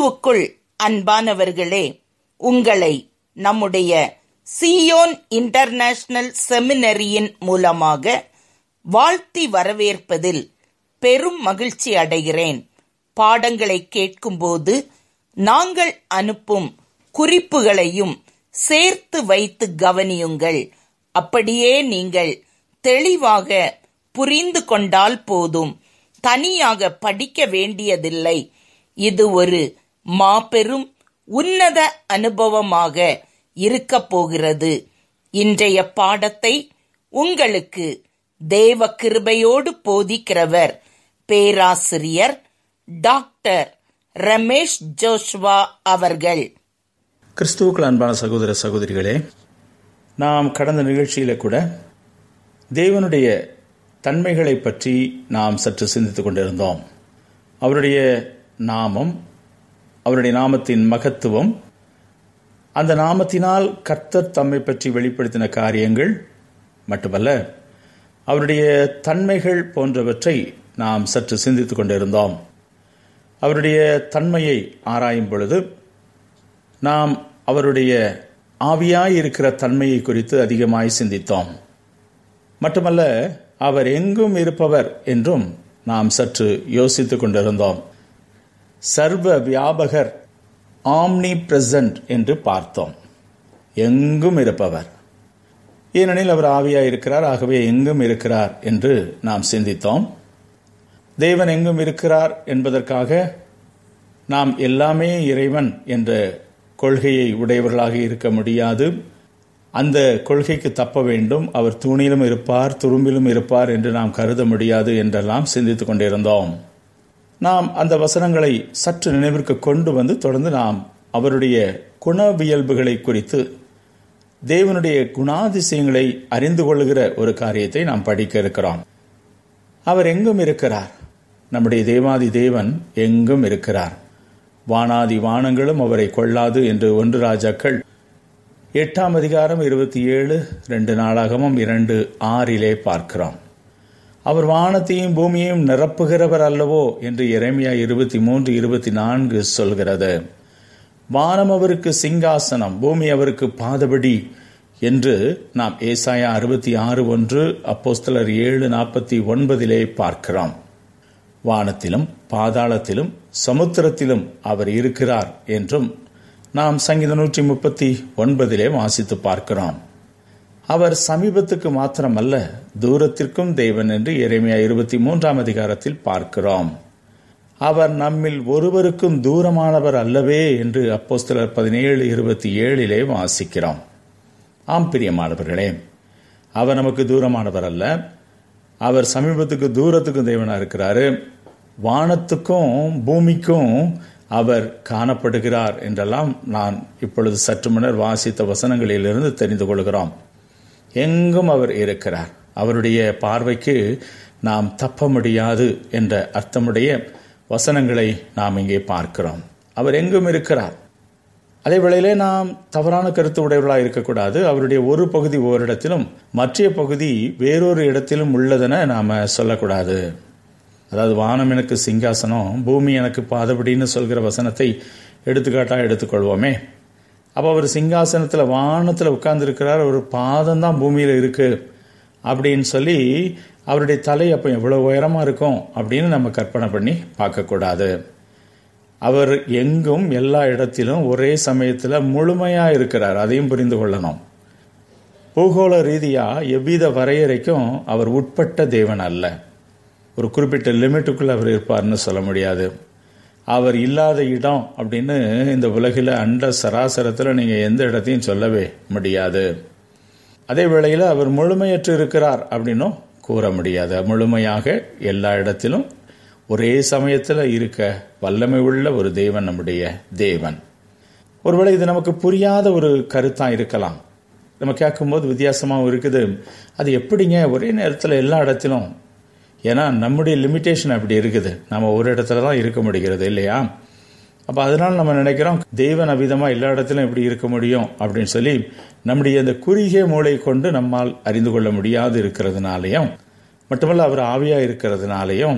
கிறிஸ்துவுக்குள் அன்பானவர்களே உங்களை நம்முடைய சியோன் இன்டர்நேஷனல் செமினரியின் மூலமாக வாழ்த்தி வரவேற்பதில் பெரும் மகிழ்ச்சி அடைகிறேன் பாடங்களை கேட்கும்போது நாங்கள் அனுப்பும் குறிப்புகளையும் சேர்த்து வைத்து கவனியுங்கள் அப்படியே நீங்கள் தெளிவாக புரிந்து கொண்டால் போதும் தனியாக படிக்க வேண்டியதில்லை இது ஒரு மாபெரும் உன்னத அனுபவமாக இருக்கப் போகிறது இன்றைய பாடத்தை உங்களுக்கு தேவ கிருபையோடு போதிக்கிறவர் பேராசிரியர் டாக்டர் ரமேஷ் ஜோஷ்வா அவர்கள் கிறிஸ்துவுக்கள் அன்பான சகோதர சகோதரிகளே நாம் கடந்த நிகழ்ச்சியில கூட தேவனுடைய தன்மைகளை பற்றி நாம் சற்று சிந்தித்துக் கொண்டிருந்தோம் அவருடைய நாமம் அவருடைய நாமத்தின் மகத்துவம் அந்த நாமத்தினால் கர்த்தர் தம்மை பற்றி வெளிப்படுத்தின காரியங்கள் மட்டுமல்ல அவருடைய தன்மைகள் போன்றவற்றை நாம் சற்று சிந்தித்துக் கொண்டிருந்தோம் அவருடைய தன்மையை ஆராயும் பொழுது நாம் அவருடைய ஆவியாய் இருக்கிற தன்மையை குறித்து அதிகமாய் சிந்தித்தோம் மட்டுமல்ல அவர் எங்கும் இருப்பவர் என்றும் நாம் சற்று யோசித்துக் கொண்டிருந்தோம் சர்வ வியாபகர் ஆம்னி பிரசன்ட் என்று பார்த்தோம் எங்கும் இருப்பவர் ஏனெனில் அவர் ஆவியாய் இருக்கிறார் ஆகவே எங்கும் இருக்கிறார் என்று நாம் சிந்தித்தோம் தேவன் எங்கும் இருக்கிறார் என்பதற்காக நாம் எல்லாமே இறைவன் என்ற கொள்கையை உடையவர்களாக இருக்க முடியாது அந்த கொள்கைக்கு தப்ப வேண்டும் அவர் தூணிலும் இருப்பார் துரும்பிலும் இருப்பார் என்று நாம் கருத முடியாது என்றெல்லாம் சிந்தித்துக் கொண்டிருந்தோம் நாம் அந்த வசனங்களை சற்று நினைவிற்கு கொண்டு வந்து தொடர்ந்து நாம் அவருடைய குணவியல்புகளை குறித்து தேவனுடைய குணாதிசயங்களை அறிந்து கொள்கிற ஒரு காரியத்தை நாம் படிக்க இருக்கிறோம் அவர் எங்கும் இருக்கிறார் நம்முடைய தேவாதி தேவன் எங்கும் இருக்கிறார் வானாதி வானங்களும் அவரை கொள்ளாது என்று ஒன்று ராஜாக்கள் எட்டாம் அதிகாரம் இருபத்தி ஏழு ரெண்டு நாளாகமும் இரண்டு ஆறிலே பார்க்கிறோம் அவர் வானத்தையும் பூமியையும் நிரப்புகிறவர் அல்லவோ என்று இறைமையா இருபத்தி மூன்று இருபத்தி நான்கு சொல்கிறது வானம் அவருக்கு சிங்காசனம் பூமி அவருக்கு பாதபடி என்று நாம் ஏசாயா அறுபத்தி ஆறு ஒன்று அப்போஸ்தலர் ஏழு நாற்பத்தி ஒன்பதிலே பார்க்கிறோம் வானத்திலும் பாதாளத்திலும் சமுத்திரத்திலும் அவர் இருக்கிறார் என்றும் நாம் சங்கீத நூற்றி முப்பத்தி ஒன்பதிலே வாசித்து பார்க்கிறோம் அவர் சமீபத்துக்கு மாத்திரமல்ல தூரத்திற்கும் தேவன் என்று இறைமையா இருபத்தி மூன்றாம் அதிகாரத்தில் பார்க்கிறோம் அவர் நம்மில் ஒருவருக்கும் தூரமானவர் அல்லவே என்று அப்போஸ்தலர் பதினேழு இருபத்தி ஏழிலே வாசிக்கிறோம் ஆம் பிரியமானவர்களே அவர் நமக்கு தூரமானவர் அல்ல அவர் சமீபத்துக்கு தூரத்துக்கும் தேவனா இருக்கிறாரு வானத்துக்கும் பூமிக்கும் அவர் காணப்படுகிறார் என்றெல்லாம் நான் இப்பொழுது சற்று முன்னர் வாசித்த வசனங்களிலிருந்து தெரிந்து கொள்கிறோம் எங்கும் அவர் இருக்கிறார் அவருடைய பார்வைக்கு நாம் தப்ப முடியாது என்ற அர்த்தமுடைய வசனங்களை நாம் இங்கே பார்க்கிறோம் அவர் எங்கும் இருக்கிறார் அதே வேளையிலே நாம் தவறான கருத்து உடையவர்களாக இருக்கக்கூடாது அவருடைய ஒரு பகுதி ஓரிடத்திலும் மற்ற பகுதி வேறொரு இடத்திலும் உள்ளதென நாம சொல்லக்கூடாது அதாவது வானம் எனக்கு சிங்காசனம் பூமி எனக்கு பாதபடின்னு சொல்கிற வசனத்தை எடுத்துக்காட்டா எடுத்துக்கொள்வோமே அப்போ அவர் சிங்காசனத்தில் வானத்தில் உட்கார்ந்துருக்கிறார் ஒரு பாதம் தான் பூமியில் இருக்கு அப்படின்னு சொல்லி அவருடைய தலை அப்போ எவ்வளோ உயரமாக இருக்கும் அப்படின்னு நம்ம கற்பனை பண்ணி பார்க்கக்கூடாது அவர் எங்கும் எல்லா இடத்திலும் ஒரே சமயத்தில் முழுமையாக இருக்கிறார் அதையும் புரிந்து கொள்ளணும் பூகோள ரீதியாக எவ்வித வரையறைக்கும் அவர் உட்பட்ட தேவன் அல்ல ஒரு குறிப்பிட்ட லிமிட்டுக்குள்ள அவர் இருப்பார்னு சொல்ல முடியாது அவர் இல்லாத இடம் அப்படின்னு இந்த உலகில் அண்ட சராசரத்தில் நீங்கள் எந்த இடத்தையும் சொல்லவே முடியாது அதே வேளையில் அவர் முழுமையற்று இருக்கிறார் அப்படின்னும் கூற முடியாது முழுமையாக எல்லா இடத்திலும் ஒரே சமயத்தில் இருக்க வல்லமை உள்ள ஒரு தேவன் நம்முடைய தேவன் ஒருவேளை இது நமக்கு புரியாத ஒரு கருத்தாக இருக்கலாம் நம்ம கேட்கும்போது வித்தியாசமாகவும் இருக்குது அது எப்படிங்க ஒரே நேரத்தில் எல்லா இடத்திலும் ஏன்னா நம்முடைய லிமிட்டேஷன் அப்படி இருக்குது நம்ம ஒரு இடத்துல தான் இருக்க முடிகிறது இல்லையா அப்போ அதனால் நம்ம நினைக்கிறோம் தெய்வன் அவிதமாக எல்லா இடத்திலும் எப்படி இருக்க முடியும் அப்படின்னு சொல்லி நம்முடைய அந்த குறுகிய மூளை கொண்டு நம்மால் அறிந்து கொள்ள முடியாது இருக்கிறதுனாலையும் மட்டுமல்ல அவர் ஆவியாக இருக்கிறதுனாலையும்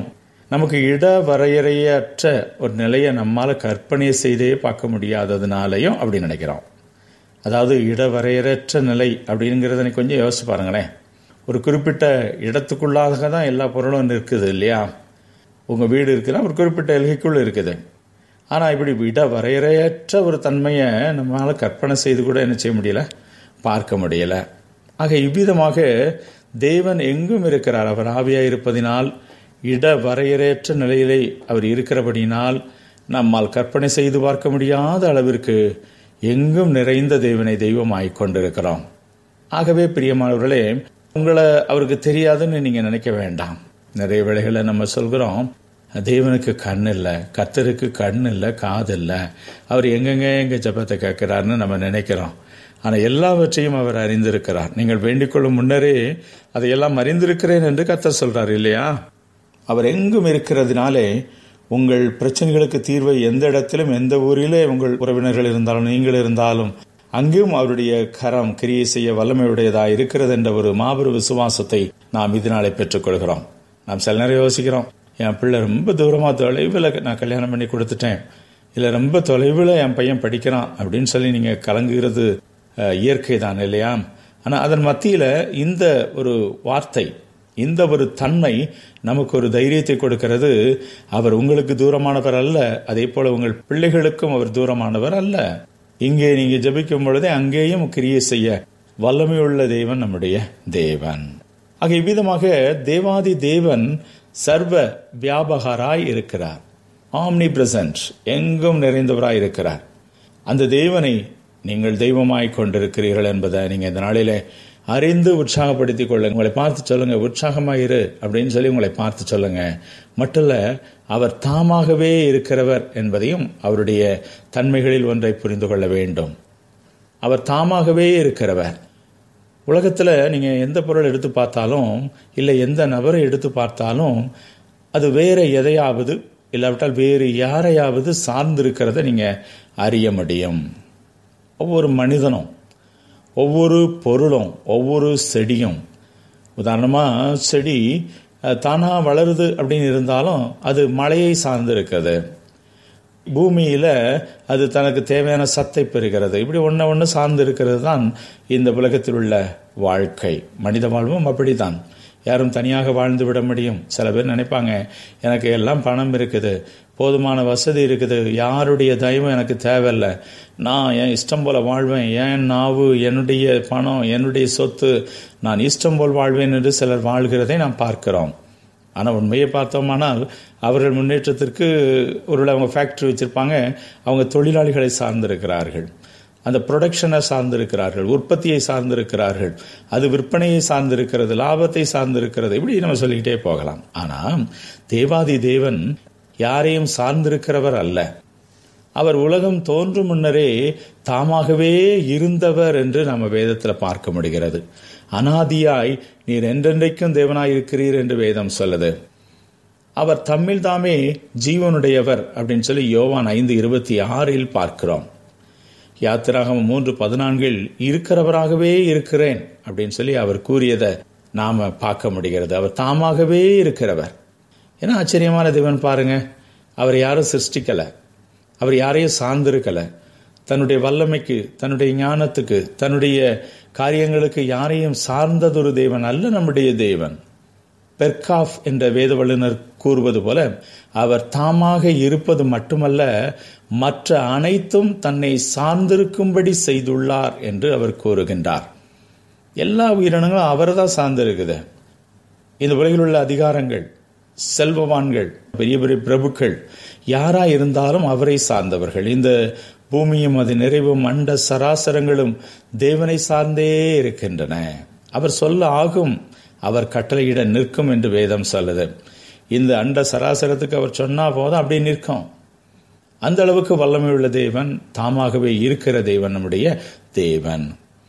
நமக்கு இட வரையறையற்ற ஒரு நிலையை நம்மால கற்பனை செய்தே பார்க்க முடியாததுனாலையும் அப்படி நினைக்கிறோம் அதாவது இட வரையறையற்ற நிலை அப்படிங்கிறத கொஞ்சம் யோசிச்சு பாருங்களேன் ஒரு குறிப்பிட்ட இடத்துக்குள்ளாக தான் எல்லா பொருளும் இருக்குது இல்லையா உங்கள் வீடு இருக்குன்னா ஒரு குறிப்பிட்ட எல்கைக்குள்ள இருக்குது ஆனால் இப்படி இட வரையறையற்ற ஒரு தன்மையை நம்மளால் கற்பனை செய்து கூட என்ன செய்ய முடியல பார்க்க முடியல ஆக இவ்விதமாக தேவன் எங்கும் இருக்கிறார் அவர் ஆவியாக இருப்பதினால் இட வரையறையற்ற நிலையிலே அவர் இருக்கிறபடினால் நம்மால் கற்பனை செய்து பார்க்க முடியாத அளவிற்கு எங்கும் நிறைந்த தேவனை தெய்வமாய் கொண்டிருக்கிறோம் ஆகவே பிரியமானவர்களே உங்களை அவருக்கு தெரியாதுன்னு நீங்க நினைக்க வேண்டாம் நிறைய வேளைகளை நம்ம சொல்கிறோம் தேவனுக்கு கண் இல்லை கத்தருக்கு கண் இல்லை காது இல்லை அவர் எங்கெங்க எங்க ஜபத்தை கேட்கிறாருன்னு நம்ம நினைக்கிறோம் ஆனால் எல்லாவற்றையும் அவர் அறிந்திருக்கிறார் நீங்கள் வேண்டிக்கொள்ளும் முன்னரே அதையெல்லாம் அறிந்திருக்கிறேன் என்று கத்தர் சொல்றார் இல்லையா அவர் எங்கும் இருக்கிறதுனாலே உங்கள் பிரச்சனைகளுக்கு தீர்வை எந்த இடத்திலும் எந்த ஊரிலே உங்கள் உறவினர்கள் இருந்தாலும் நீங்கள் இருந்தாலும் அங்கேயும் அவருடைய கரம் கிரியை செய்ய வல்லமையுடையதாக இருக்கிறது என்ற ஒரு மாபெரும் விசுவாசத்தை நாம் இதனாலே பெற்றுக்கொள்கிறோம் நாம் சில நேரம் யோசிக்கிறோம் என் பிள்ளை ரொம்ப தூரமாக தொலைவில் நான் கல்யாணம் பண்ணி கொடுத்துட்டேன் இல்லை ரொம்ப தொலைவில் என் பையன் படிக்கிறான் அப்படின்னு சொல்லி நீங்கள் கலங்குகிறது இயற்கை தான் இல்லையா ஆனால் அதன் மத்தியில் இந்த ஒரு வார்த்தை இந்த ஒரு தன்மை நமக்கு ஒரு தைரியத்தை கொடுக்கிறது அவர் உங்களுக்கு தூரமானவர் அல்ல அதே போல உங்கள் பிள்ளைகளுக்கும் அவர் தூரமானவர் அல்ல இங்கே நீங்க ஜபிக்கும் பொழுதே அங்கேயும் கிரியை செய்ய வல்லமையுள்ள தேவன் நம்முடைய தேவன் ஆக இவ்விதமாக தேவாதி தேவன் சர்வ வியாபகாராய் இருக்கிறார் ஆம்னி பிரசன்ட் எங்கும் நிறைந்தவராய் இருக்கிறார் அந்த தேவனை நீங்கள் தெய்வமாய் கொண்டிருக்கிறீர்கள் என்பதை நீங்க இந்த நாளிலே அறிந்து உற்சாகப்படுத்திக் கொள்ளுங்க உங்களை பார்த்து சொல்லுங்க உற்சாகமாயிரு அப்படின்னு சொல்லி உங்களை பார்த்து சொல்லுங்க மட்டும் இல்ல அவர் தாமாகவே இருக்கிறவர் என்பதையும் அவருடைய தன்மைகளில் ஒன்றை புரிந்து கொள்ள வேண்டும் அவர் தாமாகவே இருக்கிறவர் உலகத்தில் நீங்கள் எந்த பொருள் எடுத்து பார்த்தாலும் இல்லை எந்த நபரை எடுத்து பார்த்தாலும் அது வேற எதையாவது இல்லாவிட்டால் வேறு யாரையாவது சார்ந்திருக்கிறத நீங்கள் அறிய முடியும் ஒவ்வொரு மனிதனும் ஒவ்வொரு பொருளும் ஒவ்வொரு செடியும் உதாரணமாக செடி தானாக வளருது அப்படின்னு இருந்தாலும் அது மழையை சார்ந்து இருக்குது பூமியில் அது தனக்கு தேவையான சத்தை பெறுகிறது இப்படி ஒன்று ஒன்று சார்ந்து இருக்கிறது தான் இந்த உலகத்தில் உள்ள வாழ்க்கை மனித வாழ்வும் அப்படித்தான் யாரும் தனியாக வாழ்ந்து விட முடியும் சில பேர் நினைப்பாங்க எனக்கு எல்லாம் பணம் இருக்குது போதுமான வசதி இருக்குது யாருடைய தயவும் எனக்கு தேவையில்லை நான் என் இஷ்டம் போல வாழ்வேன் என் நாவு என்னுடைய பணம் என்னுடைய சொத்து நான் இஷ்டம் போல் வாழ்வேன் என்று சிலர் வாழ்கிறதை நாம் பார்க்கிறோம் ஆனால் உண்மையை பார்த்தோமானால் அவர்கள் முன்னேற்றத்திற்கு ஒருவேளை அவங்க ஃபேக்ட்ரி வச்சுருப்பாங்க அவங்க தொழிலாளிகளை சார்ந்திருக்கிறார்கள் அந்த ப்ரொடக்ஷனை சார்ந்திருக்கிறார்கள் உற்பத்தியை சார்ந்திருக்கிறார்கள் அது விற்பனையை சார்ந்திருக்கிறது லாபத்தை சார்ந்திருக்கிறது இப்படி நம்ம சொல்லிக்கிட்டே போகலாம் ஆனால் தேவாதி தேவன் யாரையும் சார்ந்திருக்கிறவர் அல்ல அவர் உலகம் தோன்றும் முன்னரே தாமாகவே இருந்தவர் என்று நம்ம வேதத்தில் பார்க்க முடிகிறது அனாதியாய் நீர் என்றென்றைக்கும் தேவனாய் இருக்கிறீர் என்று வேதம் சொல்லுது அவர் தம்மில் தாமே ஜீவனுடையவர் அப்படின்னு சொல்லி யோவான் ஐந்து இருபத்தி ஆறில் பார்க்கிறோம் யாத்திராகம் மூன்று பதினான்கில் இருக்கிறவராகவே இருக்கிறேன் அப்படின்னு சொல்லி அவர் கூறியதை நாம பார்க்க முடிகிறது அவர் தாமாகவே இருக்கிறவர் ஏன்னா ஆச்சரியமான தேவன் பாருங்க அவர் யாரும் சிருஷ்டிக்கல அவர் யாரையும் சார்ந்திருக்கல தன்னுடைய வல்லமைக்கு தன்னுடைய ஞானத்துக்கு தன்னுடைய காரியங்களுக்கு யாரையும் சார்ந்ததொரு தேவன் அல்ல நம்முடைய தேவன் பெர்காஃப் என்ற வேத வல்லுநர் கூறுவது போல அவர் தாமாக இருப்பது மட்டுமல்ல மற்ற அனைத்தும் தன்னை சார்ந்திருக்கும்படி செய்துள்ளார் என்று அவர் கூறுகின்றார் எல்லா உயிரினங்களும் அவரை தான் சார்ந்திருக்குது இந்த உலகில் உள்ள அதிகாரங்கள் செல்வவான்கள் பெரிய பெரிய பிரபுக்கள் யாரா இருந்தாலும் அவரை சார்ந்தவர்கள் இந்த பூமியும் அது நிறைவும் அண்ட சராசரங்களும் தேவனை சார்ந்தே இருக்கின்றன அவர் சொல்ல ஆகும் அவர் கட்டளையிட நிற்கும் என்று வேதம் சொல்லுது இந்த அண்ட சராசரத்துக்கு அவர் சொன்னா போதும் அப்படியே நிற்கும் அந்த அளவுக்கு வல்லமை உள்ள தேவன் தாமாகவே இருக்கிற தேவன் நம்முடைய தேவன்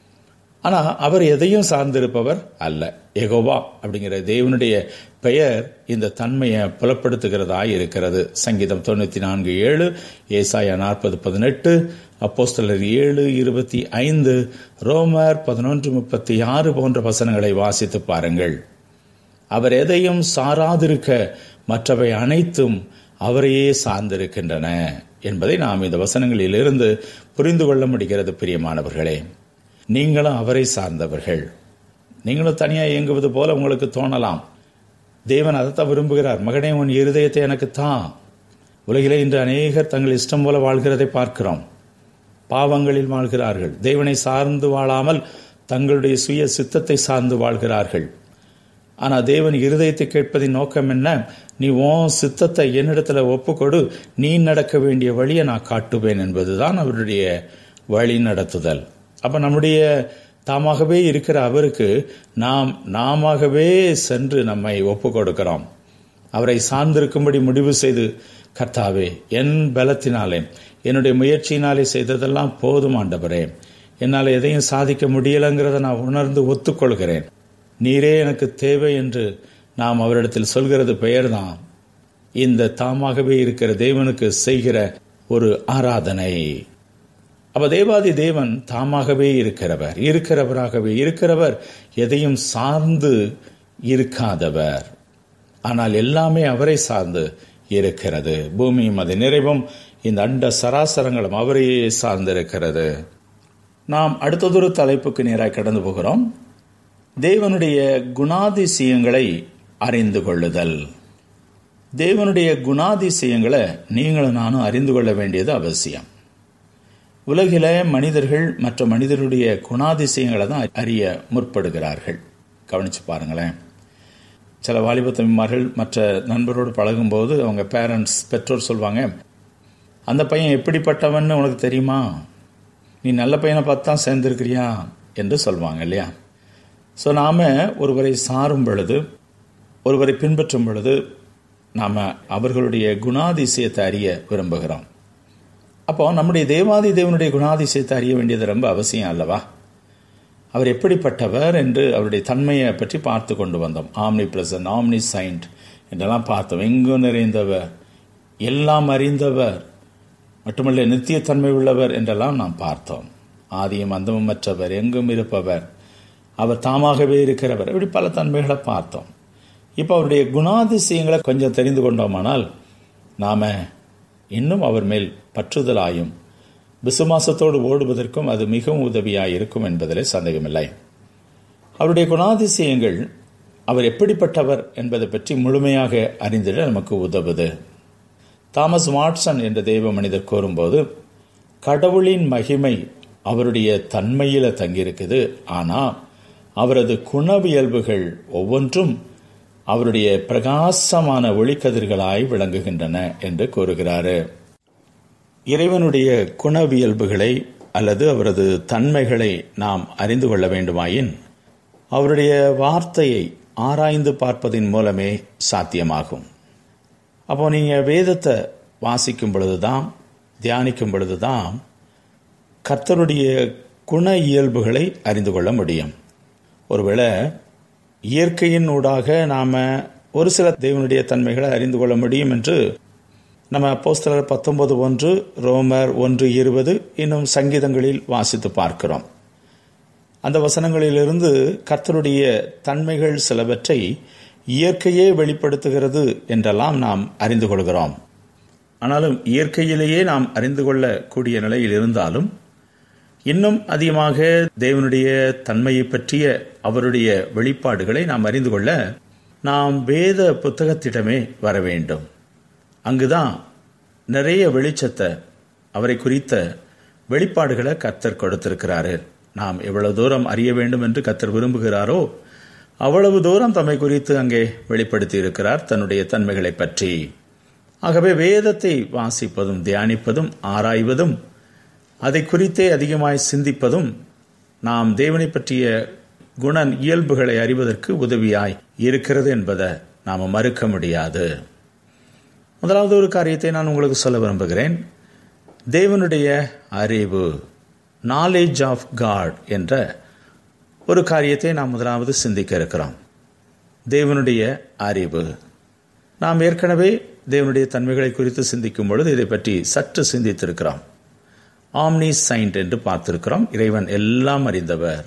ஆனா அவர் எதையும் சார்ந்திருப்பவர் அல்ல எகோவா அப்படிங்கிற தேவனுடைய பெயர் இந்த தன்மையை புலப்படுத்துகிறதா இருக்கிறது சங்கீதம் தொண்ணூத்தி நான்கு ஏழு ஏசாயா நாற்பது பதினெட்டு அப்போஸ்தலர் ஏழு இருபத்தி ஐந்து ரோமர் பதினொன்று முப்பத்தி ஆறு போன்ற வசனங்களை வாசித்து பாருங்கள் அவர் எதையும் சாராதிருக்க மற்றவை அனைத்தும் அவரையே சார்ந்திருக்கின்றன என்பதை நாம் இந்த வசனங்களிலிருந்து புரிந்து கொள்ள முடிகிறது பிரியமானவர்களே நீங்களும் அவரை சார்ந்தவர்கள் நீங்களும் தனியாக இயங்குவது போல உங்களுக்கு தோணலாம் தேவன் அதைத்தான் விரும்புகிறார் மகனே உன் இருதயத்தை எனக்கு தான் உலகிலே இன்று அநேகர் தங்கள் இஷ்டம் போல வாழ்கிறதை பார்க்கிறோம் பாவங்களில் வாழ்கிறார்கள் தேவனை சார்ந்து வாழாமல் தங்களுடைய சுய சித்தத்தை சார்ந்து வாழ்கிறார்கள் ஆனால் தேவன் இருதயத்தை கேட்பதின் நோக்கம் என்ன நீ உன் சித்தத்தை என்னிடத்துல ஒப்புக்கொடு நீ நடக்க வேண்டிய வழியை நான் காட்டுவேன் என்பதுதான் அவருடைய வழி நடத்துதல் அப்ப நம்முடைய தாமாகவே இருக்கிற அவருக்கு நாம் நாமவே சென்று நம்மை ஒப்பு கொடுக்கிறோம் அவரை சார்ந்திருக்கும்படி முடிவு செய்து கர்த்தாவே என் பலத்தினாலே என்னுடைய முயற்சியினாலே செய்ததெல்லாம் போதும் ஆண்டவரே என்னால் எதையும் சாதிக்க முடியலைங்கிறத நான் உணர்ந்து ஒத்துக்கொள்கிறேன் நீரே எனக்கு தேவை என்று நாம் அவரிடத்தில் சொல்கிறது பெயர்தான் இந்த தாமாகவே இருக்கிற தேவனுக்கு செய்கிற ஒரு ஆராதனை அப்ப தேவாதி தேவன் தாமாகவே இருக்கிறவர் இருக்கிறவராகவே இருக்கிறவர் எதையும் சார்ந்து இருக்காதவர் ஆனால் எல்லாமே அவரை சார்ந்து இருக்கிறது பூமியும் அது நிறைவும் இந்த அண்ட சராசரங்களும் அவரையே சார்ந்திருக்கிறது நாம் அடுத்ததொரு தலைப்புக்கு நேராக கடந்து போகிறோம் தேவனுடைய குணாதிசயங்களை அறிந்து கொள்ளுதல் தேவனுடைய குணாதிசயங்களை நீங்களும் நானும் அறிந்து கொள்ள வேண்டியது அவசியம் உலகில மனிதர்கள் மற்ற மனிதருடைய குணாதிசயங்களை தான் அறிய முற்படுகிறார்கள் கவனிச்சு பாருங்களேன் சில வாலிப தம்பிமார்கள் மற்ற நண்பரோடு பழகும்போது அவங்க பேரண்ட்ஸ் பெற்றோர் சொல்லுவாங்க அந்த பையன் எப்படிப்பட்டவன்னு உனக்கு தெரியுமா நீ நல்ல பையனை பார்த்து தான் சேர்ந்துருக்கிறியா என்று சொல்லுவாங்க இல்லையா ஸோ நாம் ஒருவரை சாரும் பொழுது ஒருவரை பின்பற்றும் பொழுது நாம் அவர்களுடைய குணாதிசயத்தை அறிய விரும்புகிறோம் அப்போ நம்முடைய தேவாதி தேவனுடைய குணாதிசயத்தை அறிய வேண்டியது ரொம்ப அவசியம் அல்லவா அவர் எப்படிப்பட்டவர் என்று அவருடைய தன்மையை பற்றி பார்த்து கொண்டு வந்தோம் ஆம்னி பிரசன்ட் ஆம்னி சைண்ட் என்றெல்லாம் பார்த்தோம் எங்கும் நிறைந்தவர் எல்லாம் அறிந்தவர் மட்டுமல்ல நித்தியத்தன்மை உள்ளவர் என்றெல்லாம் நாம் பார்த்தோம் ஆதியும் அந்தமும் மற்றவர் எங்கும் இருப்பவர் அவர் தாமாகவே இருக்கிறவர் இப்படி பல தன்மைகளை பார்த்தோம் இப்போ அவருடைய குணாதிசயங்களை கொஞ்சம் தெரிந்து கொண்டோமானால் நாம இன்னும் அவர் மேல் பற்றுதலாயும் விசுவாசத்தோடு ஓடுவதற்கும் அது மிகவும் உதவியாக இருக்கும் என்பதிலே சந்தேகமில்லை அவருடைய குணாதிசயங்கள் அவர் எப்படிப்பட்டவர் என்பதை பற்றி முழுமையாக அறிந்திட நமக்கு உதவுது தாமஸ் வாட்சன் என்ற தெய்வ மனிதர் கூறும்போது கடவுளின் மகிமை அவருடைய தன்மையில தங்கியிருக்குது ஆனா அவரது குணவியல்புகள் ஒவ்வொன்றும் அவருடைய பிரகாசமான ஒளிக்கதிர்களாய் விளங்குகின்றன என்று கூறுகிறாரு இறைவனுடைய குணவியல்புகளை அல்லது அவரது தன்மைகளை நாம் அறிந்து கொள்ள வேண்டுமாயின் அவருடைய வார்த்தையை ஆராய்ந்து பார்ப்பதின் மூலமே சாத்தியமாகும் அப்போ நீங்க வேதத்தை வாசிக்கும் பொழுதுதான் தியானிக்கும் பொழுதுதான் கர்த்தருடைய குண இயல்புகளை அறிந்து கொள்ள முடியும் ஒருவேளை இயற்கையின் ஊடாக நாம ஒரு சில தேவனுடைய தன்மைகளை அறிந்து கொள்ள முடியும் என்று நம்ம அப்போஸ்தலர் பத்தொன்பது ஒன்று ரோமர் ஒன்று இருபது இன்னும் சங்கீதங்களில் வாசித்து பார்க்கிறோம் அந்த வசனங்களிலிருந்து கர்த்தருடைய தன்மைகள் சிலவற்றை இயற்கையே வெளிப்படுத்துகிறது என்றெல்லாம் நாம் அறிந்து கொள்கிறோம் ஆனாலும் இயற்கையிலேயே நாம் அறிந்து கொள்ளக்கூடிய நிலையில் இருந்தாலும் இன்னும் அதிகமாக தேவனுடைய தன்மையை பற்றிய அவருடைய வெளிப்பாடுகளை நாம் அறிந்து கொள்ள நாம் வேத புத்தகத்திடமே வர வேண்டும் அங்குதான் நிறைய வெளிச்சத்தை அவரை குறித்த வெளிப்பாடுகளை கத்தர் கொடுத்திருக்கிறாரு நாம் எவ்வளவு தூரம் அறிய வேண்டும் என்று கத்தர் விரும்புகிறாரோ அவ்வளவு தூரம் தம்மை குறித்து அங்கே வெளிப்படுத்தி இருக்கிறார் தன்னுடைய தன்மைகளை பற்றி ஆகவே வேதத்தை வாசிப்பதும் தியானிப்பதும் ஆராய்வதும் அதை குறித்தே அதிகமாய் சிந்திப்பதும் நாம் தேவனை பற்றிய குணன் இயல்புகளை அறிவதற்கு உதவியாய் இருக்கிறது என்பதை நாம் மறுக்க முடியாது முதலாவது ஒரு காரியத்தை நான் உங்களுக்கு சொல்ல விரும்புகிறேன் தேவனுடைய அறிவு நாலேஜ் ஆஃப் காட் என்ற ஒரு காரியத்தை நாம் முதலாவது சிந்திக்க இருக்கிறோம் தேவனுடைய அறிவு நாம் ஏற்கனவே தேவனுடைய தன்மைகளை குறித்து சிந்திக்கும் பொழுது இதை பற்றி சற்று சிந்தித்திருக்கிறோம் ஆம்னி சைண்ட் என்று பார்த்திருக்கிறோம் இறைவன் எல்லாம் அறிந்தவர்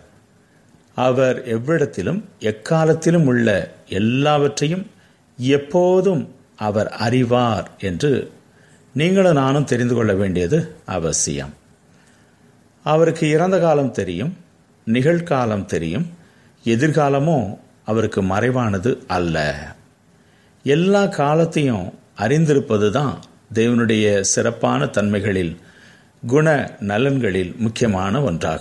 அவர் எவ்விடத்திலும் எக்காலத்திலும் உள்ள எல்லாவற்றையும் எப்போதும் அவர் அறிவார் என்று நீங்களும் நானும் தெரிந்து கொள்ள வேண்டியது அவசியம் அவருக்கு இறந்த காலம் தெரியும் நிகழ்காலம் தெரியும் எதிர்காலமோ அவருக்கு மறைவானது அல்ல எல்லா காலத்தையும் அறிந்திருப்பது தான் தேவனுடைய சிறப்பான தன்மைகளில் குண நலன்களில் முக்கியமான ஒன்றாகும்